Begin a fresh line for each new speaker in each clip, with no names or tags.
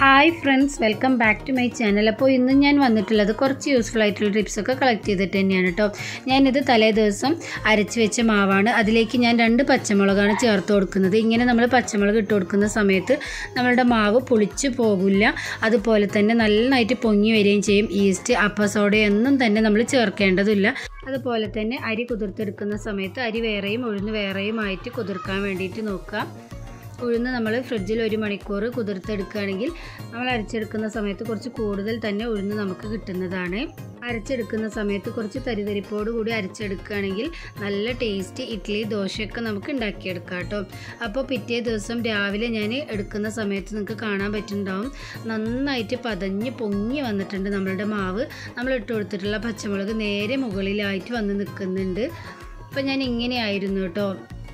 hi friends welcome back to my channel അപ്പോൾ ഇന്ന് ഞാൻ വന്നിട്ടുള്ളത് കുറച്ച് യൂസ്ഫുൾ ആയിട്ടുള്ള ടിപ്സൊക്കെ കളക്ട് ചെയ്തിട്ട് തന്നെയാണ് കേട്ടോ ഞാനിത് തലേ ദിവസം അരച്ച് വെച്ച മാവാണ് അതിലേക്ക് ഞാൻ രണ്ട് പച്ചമുളകാണ് ചേർത്ത് കൊടുക്കുന്നത് ഇങ്ങനെ നമ്മൾ പച്ചമുളക് ഇട്ട് കൊടുക്കുന്ന സമയത്ത് നമ്മളുടെ മാവ് പുളിച്ച് പോകില്ല അതുപോലെ തന്നെ നന്നായിട്ട് പൊങ്ങി വരികയും ചെയ്യും ഈസ്റ്റ് അപ്പ സോഡയൊന്നും തന്നെ നമ്മൾ ചേർക്കേണ്ടതില്ല അതുപോലെ തന്നെ അരി കുതിർത്തെടുക്കുന്ന സമയത്ത് അരി വേറെയും ഉഴുന്ന് വേറെയും ആയിട്ട് കുതിർക്കാൻ വേണ്ടിയിട്ട് നോക്കുക ഉഴുന്ന് നമ്മൾ ഫ്രിഡ്ജിൽ ഒരു മണിക്കൂർ കുതിർത്തെടുക്കുകയാണെങ്കിൽ നമ്മൾ അരച്ചെടുക്കുന്ന സമയത്ത് കുറച്ച് കൂടുതൽ തന്നെ ഉഴുന്ന് നമുക്ക് കിട്ടുന്നതാണ് അരച്ചെടുക്കുന്ന സമയത്ത് കുറച്ച് തരിതരിപ്പോട് കൂടി അരച്ചെടുക്കുകയാണെങ്കിൽ നല്ല ടേസ്റ്റ് ഇഡ്ഡലി ദോശയൊക്കെ നമുക്ക് ഉണ്ടാക്കിയെടുക്കാം കേട്ടോ അപ്പോൾ പിറ്റേ ദിവസം രാവിലെ ഞാൻ എടുക്കുന്ന സമയത്ത് നിങ്ങൾക്ക് കാണാൻ പറ്റുന്നുണ്ടാവും നന്നായിട്ട് പതഞ്ഞ് പൊങ്ങി വന്നിട്ടുണ്ട് നമ്മളുടെ മാവ് നമ്മൾ ഇട്ട് കൊടുത്തിട്ടുള്ള പച്ചമുളക് നേരെ മുകളിലായിട്ട് വന്ന് നിൽക്കുന്നുണ്ട് അപ്പോൾ ഞാൻ ഇങ്ങനെയായിരുന്നു കേട്ടോ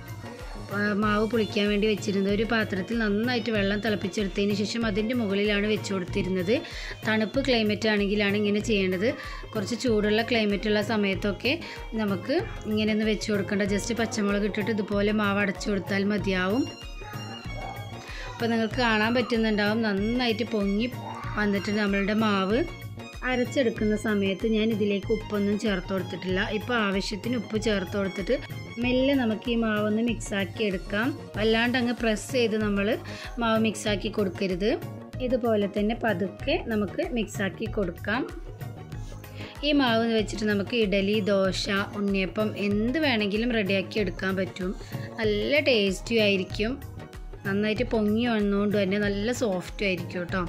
മാവ് പുളിക്കാൻ വേണ്ടി വെച്ചിരുന്നത് ഒരു പാത്രത്തിൽ നന്നായിട്ട് വെള്ളം തിളപ്പിച്ചെടുത്തതിന് ശേഷം അതിൻ്റെ മുകളിലാണ് വെച്ച് കൊടുത്തിരുന്നത് തണുപ്പ് ക്ലൈമറ്റ് ആണെങ്കിലാണ് ഇങ്ങനെ ചെയ്യേണ്ടത് കുറച്ച് ചൂടുള്ള ക്ലൈമറ്റ് ഉള്ള സമയത്തൊക്കെ നമുക്ക് ഇങ്ങനെ ഒന്ന് വെച്ച് കൊടുക്കേണ്ട ജസ്റ്റ് പച്ചമുളക് ഇട്ടിട്ട് ഇതുപോലെ മാവ് അടച്ചു കൊടുത്താൽ മതിയാവും അപ്പോൾ നിങ്ങൾക്ക് കാണാൻ പറ്റുന്നുണ്ടാവും നന്നായിട്ട് പൊങ്ങി വന്നിട്ടുണ്ട് നമ്മളുടെ മാവ് അരച്ചെടുക്കുന്ന സമയത്ത് ഞാൻ ഇതിലേക്ക് ഉപ്പൊന്നും ചേർത്ത് കൊടുത്തിട്ടില്ല ഇപ്പോൾ ആവശ്യത്തിന് ഉപ്പ് ചേർത്ത് കൊടുത്തിട്ട് മെല്ലെ നമുക്ക് ഈ മാവൊന്ന് മിക്സാക്കി എടുക്കാം വല്ലാണ്ട് അങ്ങ് പ്രസ് ചെയ്ത് നമ്മൾ മാവ് മിക്സാക്കി കൊടുക്കരുത് ഇതുപോലെ തന്നെ പതുക്കെ നമുക്ക് മിക്സാക്കി കൊടുക്കാം ഈ മാവ് വെച്ചിട്ട് നമുക്ക് ഇഡലി ദോശ ഉണ്ണിയപ്പം എന്ത് വേണമെങ്കിലും റെഡിയാക്കി എടുക്കാൻ പറ്റും നല്ല ടേസ്റ്റിയും ആയിരിക്കും നന്നായിട്ട് പൊങ്ങി വന്നുകൊണ്ട് തന്നെ നല്ല സോഫ്റ്റും ആയിരിക്കും കേട്ടോ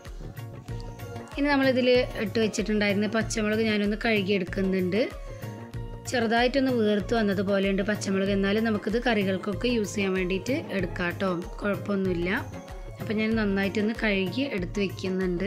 ഇനി നമ്മളിതിൽ ഇട്ട് വെച്ചിട്ടുണ്ടായിരുന്ന പച്ചമുളക് ഞാനൊന്ന് കഴുകിയെടുക്കുന്നുണ്ട് ചെറുതായിട്ടൊന്ന് വീർത്ത് വന്നതുപോലെയുണ്ട് പച്ചമുളക് എന്നാലും നമുക്കിത് കറികൾക്കൊക്കെ യൂസ് ചെയ്യാൻ വേണ്ടിയിട്ട് എടുക്കാം കേട്ടോ കുഴപ്പമൊന്നുമില്ല അപ്പം ഞാൻ നന്നായിട്ടൊന്ന് കഴുകി എടുത്ത് വെക്കുന്നുണ്ട്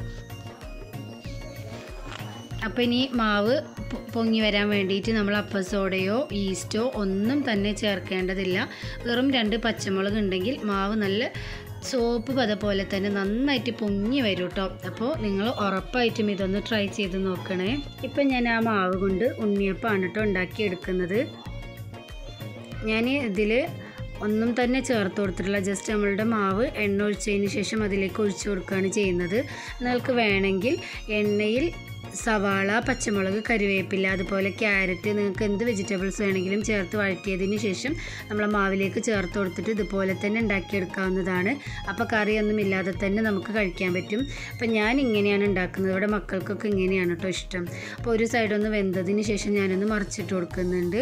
അപ്പം ഇനി മാവ് പൊങ്ങി വരാൻ വേണ്ടിയിട്ട് നമ്മൾ അപ്പസോഡയോ ഈസ്റ്റോ ഒന്നും തന്നെ ചേർക്കേണ്ടതില്ല വെറും രണ്ട് പച്ചമുളക് ഉണ്ടെങ്കിൽ മാവ് നല്ല സോപ്പ് പത പോലെ തന്നെ നന്നായിട്ട് പൊങ്ങി വരും കേട്ടോ അപ്പോൾ നിങ്ങൾ ഉറപ്പായിട്ടും ഇതൊന്ന് ട്രൈ ചെയ്ത് നോക്കണേ ഇപ്പം ഞാൻ ആ മാവ് കൊണ്ട് ഉണ്ണിയപ്പമാണ് കേട്ടോ ഉണ്ടാക്കിയെടുക്കുന്നത് ഞാൻ ഇതിൽ ഒന്നും തന്നെ ചേർത്ത് കൊടുത്തിട്ടില്ല ജസ്റ്റ് നമ്മളുടെ മാവ് എണ്ണ ഒഴിച്ചതിന് ശേഷം അതിലേക്ക് ഒഴിച്ചു കൊടുക്കുകയാണ് ചെയ്യുന്നത് നിങ്ങൾക്ക് വേണമെങ്കിൽ എണ്ണയിൽ സവാള പച്ചമുളക് കറിവേപ്പില അതുപോലെ ക്യാരറ്റ് നിങ്ങൾക്ക് എന്ത് വെജിറ്റബിൾസ് വേണമെങ്കിലും ചേർത്ത് വഴറ്റിയതിന് ശേഷം നമ്മൾ മാവിലേക്ക് ചേർത്ത് കൊടുത്തിട്ട് ഇതുപോലെ തന്നെ ഉണ്ടാക്കിയെടുക്കാവുന്നതാണ് അപ്പോൾ കറിയൊന്നും ഇല്ലാതെ തന്നെ നമുക്ക് കഴിക്കാൻ പറ്റും അപ്പോൾ ഞാൻ ഇങ്ങനെയാണ് ഉണ്ടാക്കുന്നത് ഇവിടെ മക്കൾക്കൊക്കെ ഇങ്ങനെയാണ് കേട്ടോ ഇഷ്ടം അപ്പോൾ ഒരു സൈഡൊന്ന് വെന്തതിന് ശേഷം ഞാനൊന്ന് മറിച്ചിട്ട് കൊടുക്കുന്നുണ്ട്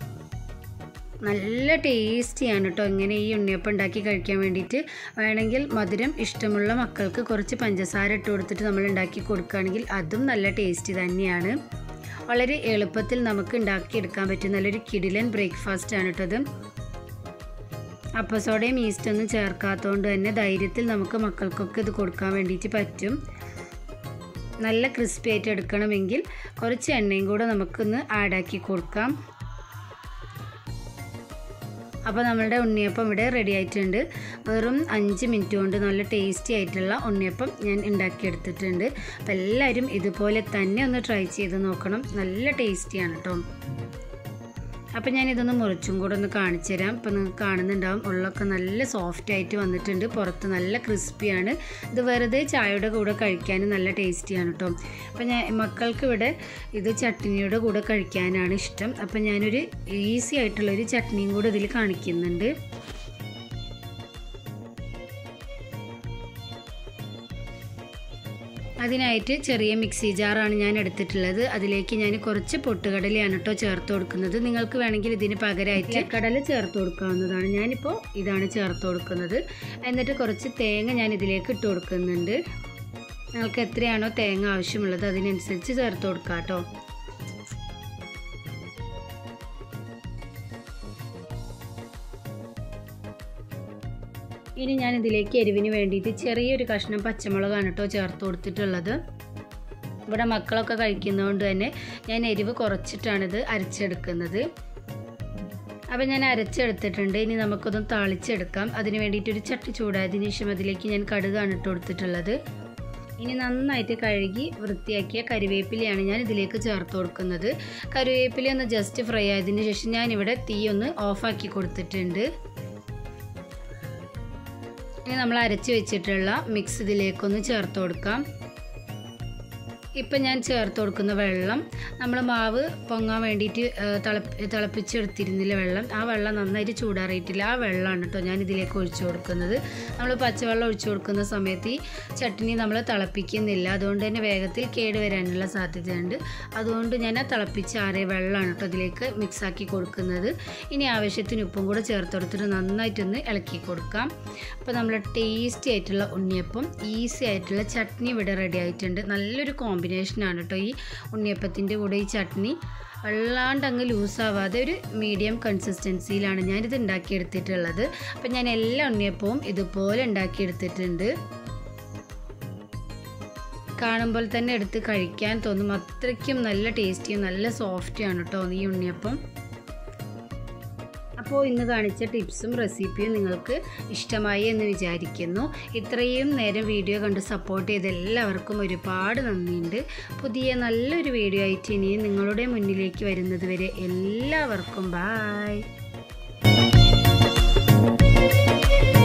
നല്ല ടേസ്റ്റിയാണ് കേട്ടോ ഇങ്ങനെ ഈ ഉണ്ണിയപ്പം ഉണ്ടാക്കി കഴിക്കാൻ വേണ്ടിയിട്ട് വേണമെങ്കിൽ മധുരം ഇഷ്ടമുള്ള മക്കൾക്ക് കുറച്ച് പഞ്ചസാര ഇട്ട് കൊടുത്തിട്ട് നമ്മൾ ഉണ്ടാക്കി കൊടുക്കുകയാണെങ്കിൽ അതും നല്ല ടേസ്റ്റി തന്നെയാണ് വളരെ എളുപ്പത്തിൽ നമുക്ക് ഉണ്ടാക്കിയെടുക്കാൻ പറ്റും നല്ലൊരു കിടിലൻ ബ്രേക്ക്ഫാസ്റ്റ് ആണ് കേട്ടോ ഇത് അപ്പസോഡയും ഈസ്റ്റൊന്നും ചേർക്കാത്തതുകൊണ്ട് തന്നെ ധൈര്യത്തിൽ നമുക്ക് മക്കൾക്കൊക്കെ ഇത് കൊടുക്കാൻ വേണ്ടിയിട്ട് പറ്റും നല്ല ക്രിസ്പി ആയിട്ട് എടുക്കണമെങ്കിൽ കുറച്ച് എണ്ണയും കൂടെ നമുക്കൊന്ന് ആഡാക്കി കൊടുക്കാം അപ്പോൾ നമ്മളുടെ ഉണ്ണിയപ്പം ഇവിടെ റെഡി ആയിട്ടുണ്ട് വെറും അഞ്ച് മിനിറ്റ് കൊണ്ട് നല്ല ടേസ്റ്റി ആയിട്ടുള്ള ഉണ്ണിയപ്പം ഞാൻ ഉണ്ടാക്കിയെടുത്തിട്ടുണ്ട് അപ്പോൾ എല്ലാവരും ഇതുപോലെ തന്നെ ഒന്ന് ട്രൈ ചെയ്ത് നോക്കണം നല്ല ടേസ്റ്റിയാണ് കേട്ടോ അപ്പോൾ ഞാൻ ഇതൊന്ന് മുറിച്ചും കൂടെ ഒന്ന് കാണിച്ചു തരാം ഇപ്പോൾ നിങ്ങൾക്ക് കാണുന്നുണ്ടാവും ഉള്ളൊക്കെ നല്ല സോഫ്റ്റ് ആയിട്ട് വന്നിട്ടുണ്ട് പുറത്ത് നല്ല ക്രിസ്പിയാണ് ഇത് വെറുതെ ചായയുടെ കൂടെ കഴിക്കാനും നല്ല ടേസ്റ്റിയാണ് കേട്ടോ അപ്പോൾ ഞാൻ മക്കൾക്ക് ഇവിടെ ഇത് ചട്നിയുടെ കൂടെ കഴിക്കാനാണ് ഇഷ്ടം അപ്പോൾ ഞാനൊരു ഈസി ആയിട്ടുള്ളൊരു ചട്നിയും കൂടെ ഇതിൽ കാണിക്കുന്നുണ്ട് അതിനായിട്ട് ചെറിയ മിക്സി ജാറാണ് ഞാൻ എടുത്തിട്ടുള്ളത് അതിലേക്ക് ഞാൻ കുറച്ച് പൊട്ടുകടലയാണ് കേട്ടോ ചേർത്ത് കൊടുക്കുന്നത് നിങ്ങൾക്ക് വേണമെങ്കിൽ ഇതിന് പകരമായിട്ട് കടല ചേർത്ത് കൊടുക്കാവുന്നതാണ് ഞാനിപ്പോൾ ഇതാണ് ചേർത്ത് കൊടുക്കുന്നത് എന്നിട്ട് കുറച്ച് തേങ്ങ ഞാൻ ഇതിലേക്ക് ഇട്ട് കൊടുക്കുന്നുണ്ട് നിങ്ങൾക്ക് എത്രയാണോ തേങ്ങ ആവശ്യമുള്ളത് അതിനനുസരിച്ച് ചേർത്ത് കൊടുക്കാം കേട്ടോ ഇനി ഞാൻ ഇതിലേക്ക് എരിവിന് വേണ്ടിയിട്ട് ചെറിയൊരു കഷ്ണം പച്ചമുളകാണ് കേട്ടോ ചേർത്ത് കൊടുത്തിട്ടുള്ളത് ഇവിടെ മക്കളൊക്കെ കഴിക്കുന്നതുകൊണ്ട് തന്നെ ഞാൻ എരിവ് കുറച്ചിട്ടാണിത് അരച്ചെടുക്കുന്നത് അപ്പം ഞാൻ അരച്ചെടുത്തിട്ടുണ്ട് ഇനി നമുക്കൊന്ന് താളിച്ചെടുക്കാം അതിന് വേണ്ടിയിട്ട് ഒരു ചട്ടി ചൂടായതിനു ശേഷം അതിലേക്ക് ഞാൻ കടുകാണ് ഇട്ട് കൊടുത്തിട്ടുള്ളത് ഇനി നന്നായിട്ട് കഴുകി വൃത്തിയാക്കിയ കരിവേപ്പിലയാണ് ഞാൻ ഇതിലേക്ക് ചേർത്ത് കൊടുക്കുന്നത് കറിവേപ്പില ഒന്ന് ജസ്റ്റ് ഫ്രൈ ആയതിനു ശേഷം ഞാനിവിടെ തീ ഒന്ന് ഓഫാക്കി കൊടുത്തിട്ടുണ്ട് ഇനി നമ്മൾ അരച്ച് വെച്ചിട്ടുള്ള മിക്സ് ഇതിലേക്കൊന്ന് ചേർത്ത് കൊടുക്കാം ഇപ്പം ഞാൻ ചേർത്ത് കൊടുക്കുന്ന വെള്ളം നമ്മൾ മാവ് പൊങ്ങാൻ വേണ്ടിയിട്ട് തിളപ്പി തിളപ്പിച്ചെടുത്തിരുന്നില്ല വെള്ളം ആ വെള്ളം നന്നായിട്ട് ചൂടാറിയിട്ടില്ല ആ വെള്ളമാണ് കേട്ടോ ഞാൻ ഇതിലേക്ക് ഒഴിച്ചു കൊടുക്കുന്നത് നമ്മൾ പച്ചവെള്ളം ഒഴിച്ചു കൊടുക്കുന്ന സമയത്ത് ഈ ചട്നി നമ്മൾ തിളപ്പിക്കുന്നില്ല അതുകൊണ്ട് തന്നെ വേഗത്തിൽ കേട് വരാനുള്ള സാധ്യതയുണ്ട് അതുകൊണ്ട് ഞാൻ ആ തിളപ്പിച്ചാറിയ വെള്ളമാണ് കേട്ടോ ഇതിലേക്ക് മിക്സാക്കി കൊടുക്കുന്നത് ഇനി ആവശ്യത്തിന് ഉപ്പും കൂടെ ചേർത്ത് കൊടുത്തിട്ട് നന്നായിട്ടൊന്ന് ഇളക്കി കൊടുക്കാം അപ്പോൾ നമ്മൾ ടേസ്റ്റി ആയിട്ടുള്ള ഉണ്ണിയപ്പം ഈസി ആയിട്ടുള്ള ചട്നി ഇവിടെ റെഡി ആയിട്ടുണ്ട് നല്ലൊരു കോമ്പിനേഷനാണ് കേട്ടോ ഈ ഉണ്ണിയപ്പത്തിൻ്റെ കൂടെ ഈ ചട്നി വല്ലാണ്ട് അങ്ങ് ലൂസാവാതെ ഒരു മീഡിയം കൺസിസ്റ്റൻസിയിലാണ് ഞാനിത് ഉണ്ടാക്കിയെടുത്തിട്ടുള്ളത് അപ്പം ഞാൻ എല്ലാ ഉണ്ണിയപ്പവും ഇതുപോലെ ഉണ്ടാക്കിയെടുത്തിട്ടുണ്ട് കാണുമ്പോൾ തന്നെ എടുത്ത് കഴിക്കാൻ തോന്നും അത്രയ്ക്കും നല്ല ടേസ്റ്റിയും നല്ല സോഫ്റ്റിയാണ് കേട്ടോ ഈ ഉണ്ണിയപ്പം അപ്പോൾ ഇന്ന് കാണിച്ച ടിപ്സും റെസിപ്പിയും നിങ്ങൾക്ക് ഇഷ്ടമായി എന്ന് വിചാരിക്കുന്നു ഇത്രയും നേരം വീഡിയോ കണ്ട് സപ്പോർട്ട് ചെയ്ത എല്ലാവർക്കും ഒരുപാട് നന്ദിയുണ്ട് പുതിയ നല്ലൊരു വീഡിയോ ആയിട്ട് ഇനിയും നിങ്ങളുടെ മുന്നിലേക്ക് വരുന്നത് വരെ എല്ലാവർക്കും ബായ്